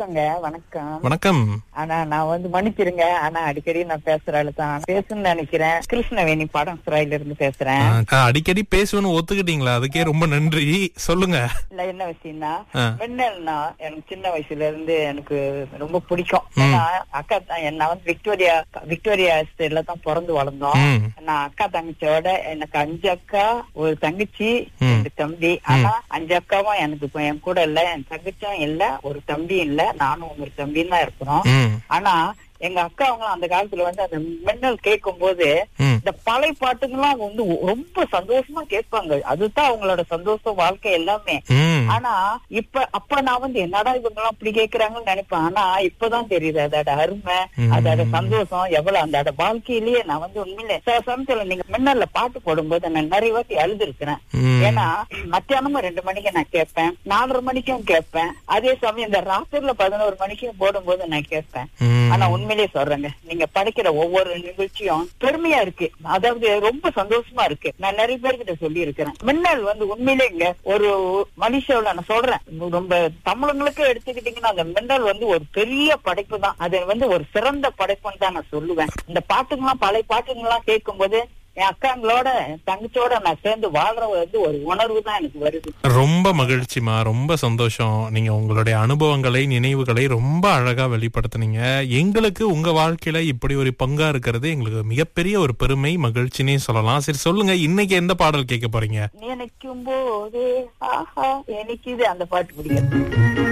வணக்கங்க வணக்கம் வணக்கம் ஆனா நான் வந்து மன்னிச்சிருங்க ஆனா அடிக்கடி நான் பேசுற ஆளு தான் பேசணும்னு நினைக்கிறேன் கிருஷ்ணவேணி படம் சிராயில இருந்து பேசுறேன் ஆ, அடிக்கடி பேசுவேன்னு ஒத்துக்கிட்டீங்களா அதுக்கே ரொம்ப நன்றி சொல்லுங்க இல்ல என்ன விஷயம்னா ஆ. மின்னல்னா எனக்கு சின்ன வயசுல இருந்து எனக்கு ரொம்ப பிடிக்கும் ஏன்னா அக்கா தான் நான் வந்து விக்டோரியா விக்டோரியா எஸ்டேட்ல தான் பிறந்து வளர்ந்தோம் ம் நான் அக்கா தங்கச்சியோட எனக்கு அஞ்சு அக்கா ஒரு தங்கச்சி ரெண்டு தம்பி ஆனா அஞ்சு அக்காவும் எனக்கு இப்ப என் கூட இல்ல என் தங்கச்சியும் இல்ல ஒரு தம்பியும் இல்ல நானும் ஒரு தம்பியும் தான் இருக்கிறோம் ம் ஆனா எங்க அக்கா அவங்க அந்த காலத்துல வந்து அந்த மின்னல் கேட்கும் போது ம் இந்த பழைய பாட்டுங்கெல்லாம் வந்து ரொம்ப சந்தோஷமா கேட்பாங்க அதுதான் அவங்களோட சந்தோஷம் வாழ்க்கை எல்லாமே ம் ஆனா இப்ப அப்ப நான் வந்து என்னடா இவங்க எல்லாம் இப்படி கேக்குறாங்கன்னு நினைப்பேன் ஆனா இப்பதான் தெரியுது அதோட அருமை ம். அதோட சந்தோஷம் எவ்வளவு அந்த வாழ்க்கையிலேயே நான் வந்து உண்மையிலே சில சமயத்துல நீங்க மின்னல்ல பாட்டு போடும்போது நான் நிறைய வாட்டி அழுதுருக்கிறேன் ம். ஏன்னா மத்தியானமும் ரெண்டு மணிக்கு நான் கேட்பேன் நாலரை மணிக்கும் கேட்பேன் அதே சமயம் இந்த ராத்திரில பதினோரு மணிக்கும் போடும்போது நான் கேட்பேன் ம். ஆனா உண்மையிலேயே சொல்றேங்க நீங்க படிக்கிற ஒவ்வொரு நிகழ்ச்சியும் பெருமையா இருக்கு அதாவது ரொம்ப சந்தோஷமா இருக்கு நான் நிறைய பேர்கிட்ட சொல்லி இருக்கிறேன் மின்னல் வந்து உண்மையிலேங்க ஒரு மனுஷோட நான் சொல்றேன் ரொம்ப தமிழங்களுக்கு எடுத்துக்கிட்டீங்கன்னா அந்த மின்னல் வந்து ஒரு பெரிய படைப்பு தான் அது வந்து ஒரு சிறந்த படைப்புன்னு தான் நான் சொல்லுவேன் இந்த பாட்டுங்கெல்லாம் பழைய பாட்டுங்கெல்லாம் கேட்கும்போது என் அக்காங்களோட என் தங்கச்சியோட நான் சேர்ந்து வாழ்ற வந்து ஒரு உணர்வு தான் எனக்கு வருது ரொம்ப மகிழ்ச்சிமா ரொம்ப சந்தோஷம் நீங்க உங்களுடைய அனுபவங்களை நினைவுகளை ரொம்ப அழகா வெளிப்படுத்துனீங்க எங்களுக்கு உங்க வாழ்க்கையில இப்படி ஒரு பங்கா இருக்கிறது எங்களுக்கு மிகப்பெரிய ஒரு பெருமை மகிழ்ச்சினே சொல்லலாம் சரி சொல்லுங்க இன்னைக்கு எந்த பாடல் கேட்க போறீங்க நினைக்கும் போது ஆஹா எனக்கு இது அந்த பாட்டு பிடிக்கும்